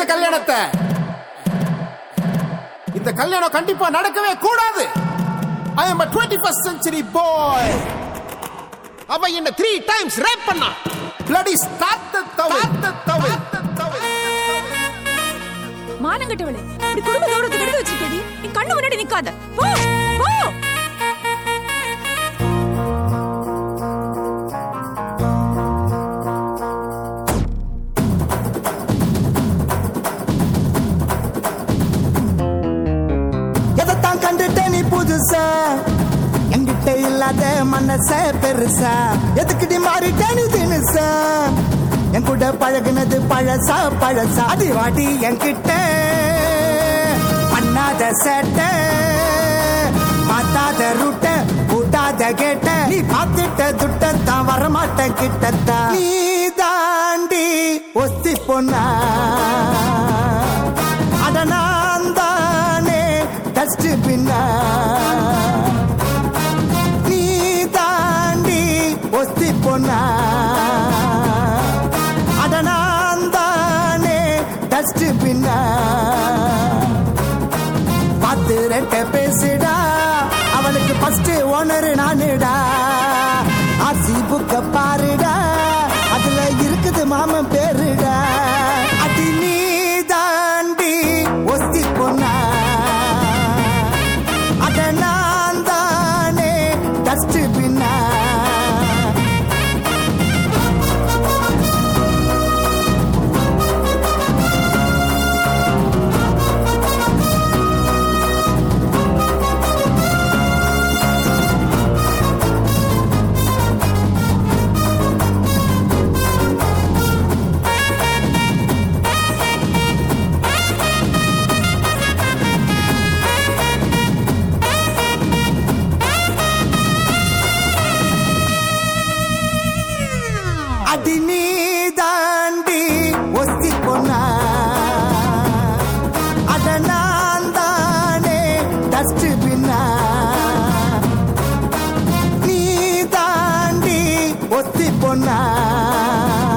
இந்த கல்யாணத்தை இந்த கல்யாணம் கண்டிப்பா நடக்கவே கூடாது I am twenty first century boy அவ என்ன த்ரீ டைம்ஸ் ரேப் பண்ணா பிளடி ஸ்டார்ட் தவை தவை மானங்கட்டவளே இப்படி குடும்ப கௌரவத்தை கெடுத்து வச்சிருக்கேடி என் கண்ணு முன்னாடி நிக்காத போ போ எதைத்தான் கண்டுட்ட நீ புதுசா என்கிட்ட இல்லாத மனச பெருசா எதுக்குடி மாறிட்ட நீ தினுசா என் கூட பழகுனது பழசா பழசா அடி வாடி என்கிட்ட பண்ணாத சேட்டை பார்த்தாத ரூட்ட கூட்டாத கேட்ட நீ பார்த்துட்ட துட்டத்தான் வரமாட்ட கிட்டத்தான் நீ தாண்டி ஒத்தி பொண்ணா அட நான் தானே டஸ்ட் பின்னா நீ தாண்டி ஒஸ்தி பொண்ணா அட நான் தானே டஸ்ட் பின்னா பார்த்து ரெட்ட பேசுடா அவனுக்கு ஃபர்ஸ்ட் ஓனர் நானுடா ஆர்சி புக்க பாருடா அதுல இருக்குது மாமன் பேருடா அடி நீ தாண்டி ஒஸ்தி பொண்ணா அட நான் தானே டஸ்ட் பின்னா அடி நீ தாண்டி ஒஸ்தி பொண்ணா அட நான் தானே டஸ்ட் பின்னா நீ தாண்டி ஒஸ்தி பொண்ணா